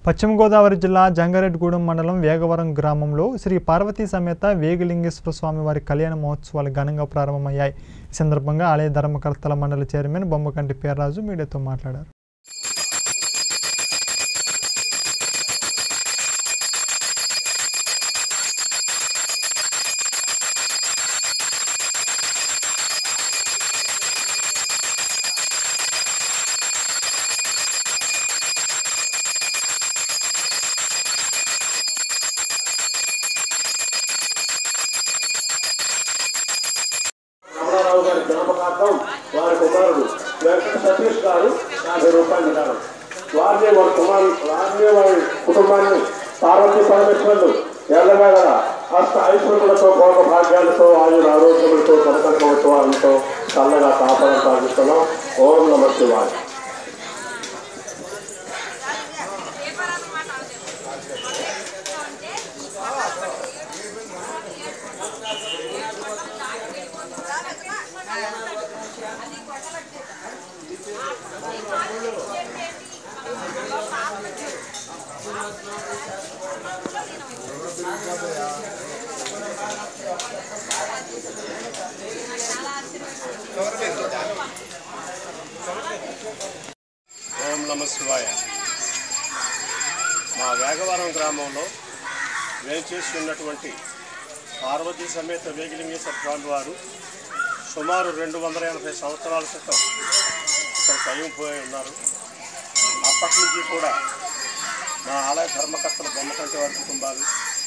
పశ్చిమ గోదావరి జిల్లా జంగారెడ్డిగూడెం మండలం వేగవరం గ్రామంలో శ్రీ పార్వతీ సమేత వేగిలింగేశ్వర స్వామి వారి కళ్యాణ మహోత్సవాలు ఘనంగా ప్రారంభమయ్యాయి ఈ సందర్భంగా ఆలయ ధర్మకర్తల మండలి చైర్మన్ బొమ్మకంటి పేర్రాజు మీడియాతో మాట్లాడారు రమణారావు గారి జ్ఞాపకార్థం వారి కుమారుడు వెంకట సతీష్ గారు యాభై రూపాయలు ఇవ్వడం వారిని వారి కుమారు వారిని వారి కుటుంబాన్ని పార్వతీ పరమేశ్వరులు ఎల్లవేళ హస్త ఐశ్వర్యులతో భోగ భాగ్యాలతో ఆయుర ఆరోగ్యములతో కనకత్వోత్సవాలతో చల్లగా కాపాడం సాగిస్తున్నాం ఓం నమ శివాయ ఓం నమ శివాయ మా వేగవరం గ్రామంలో వేంచేసి ఉన్నటువంటి పార్వతీ సమేత వేగిలింగేశ్వర స్వామి వారు సుమారు రెండు వందల ఎనభై సంవత్సరాల క్రితం ఇక్కడ కయ్యంపోయి ఉన్నారు అప్పటి నుంచి కూడా మా ఆలయ ధర్మకర్తల బొమ్మకంటి వారి కుటుంబాలు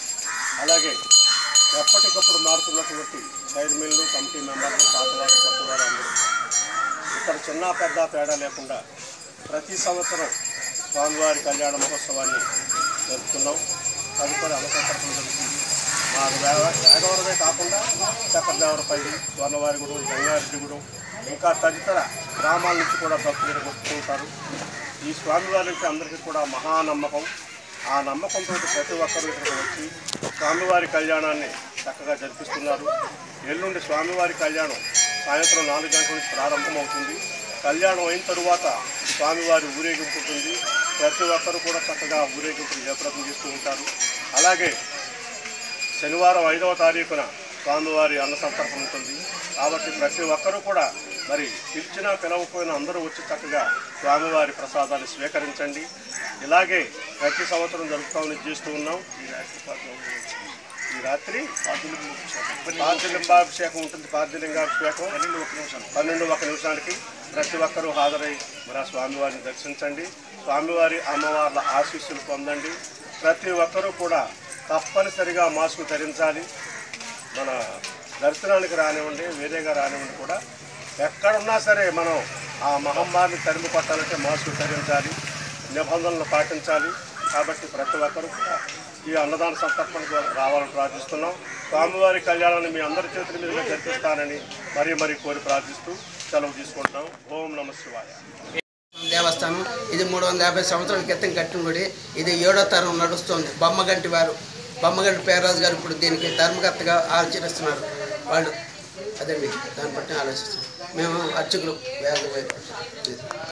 అలాగే ఎప్పటికప్పుడు మారుతున్నటువంటి చైర్మన్లు కమిటీ మెంబర్లు పాతవారు కొత్తవారు అందరూ ఇక్కడ చిన్న పెద్ద తేడా లేకుండా ప్రతి సంవత్సరం స్వామివారి కళ్యాణ మహోత్సవాన్ని జరుపుతున్నాం తదుపరి అవకాశం జరుగుతుంది మా వేగ- వేగవరమే కాకుండా చక్రదేవరపల్లి స్వర్ణవారిగూడెం జంగారెడ్డిగూడెం ఇంకా తదితర గ్రామాల నుంచి కూడా భక్తులు ఇక్కడికి వస్తూ ఉంటారు ఈ స్వామివారికి అందరికీ కూడా మహానమ్మకం ఆ నమ్మకంతో ప్రతి ఒక్కరూ ఇక్కడికి వచ్చి స్వామివారి కళ్యాణాన్ని చక్కగా జరిపిస్తున్నారు ఎల్లుండి స్వామివారి కళ్యాణం సాయంత్రం నాలుగు గంటల నుంచి ప్రారంభమవుతుంది కళ్యాణం అయిన తరువాత స్వామివారి ఊరేగింపు ఉంటుంది ప్రతి ఒక్కరూ కూడా చక్కగా ఊరేగింపులు జయప్రదం చేస్తూ ఉంటారు అలాగే శనివారం ఐదవ తారీఖున స్వామివారి అన్న సంతర్పణ ఉంటుంది కాబట్టి ప్రతి ఒక్కరూ కూడా మరి పిలిచినా పిలవకపోయినా అందరూ వచ్చి చక్కగా స్వామివారి ప్రసాదాన్ని స్వీకరించండి ఇలాగే ప్రతి సంవత్సరం జరుపుతామని చేస్తూ ఉన్నాం ఈ రాత్రి పద్నాలుగు ఈ రాత్రి పార్థిలింబాభిషేకం ఉంటుంది పార్థిలింగాభిషేకం పన్నెండు ఒక నిమిషం పన్నెండు ఒక నిమిషానికి ప్రతి ఒక్కరూ హాజరై మరి ఆ స్వామివారిని దర్శించండి స్వామివారి అమ్మవార్ల ఆశీస్సులు పొందండి ప్రతి ఒక్కరూ కూడా తప్పనిసరిగా మాస్క్ ధరించాలి మన దర్శనానికి రానివ్వండి వేరేగా రానివ్వండి కూడా ఎక్కడున్నా సరే మనం ఆ మహమ్మారిని తరిమి కొట్టాలంటే మాస్క్ ధరించాలి నిబంధనలు పాటించాలి కాబట్టి ప్రతి ఒక్కరూ కూడా ఈ అన్నదాన సంతర్పణకు రావాలని ప్రార్థిస్తున్నాం స్వామివారి కళ్యాణాన్ని మీ అందరి చేతుల మీదుగా జరిపిస్తానని మరీ మరీ కోరి ప్రార్థిస్తూ సెలవు తీసుకుంటున్నాం ఓం నమ శివాయ దేవస్థానం ఇది మూడు వందల యాభై సంవత్సరాల క్రితం కట్టిన గుడి ఇది ఏడో తరం నడుస్తుంది బొమ్మగంటి వారు బొమ్మగంటి పేర్రాజు గారు ఇప్పుడు దీనికి ధర్మకర్తగా ఆచరిస్తున్నారు వాళ్ళు అదండి దాన్ని బట్టి ఆలోచిస్తున్నాం మేము అర్చకులు వేద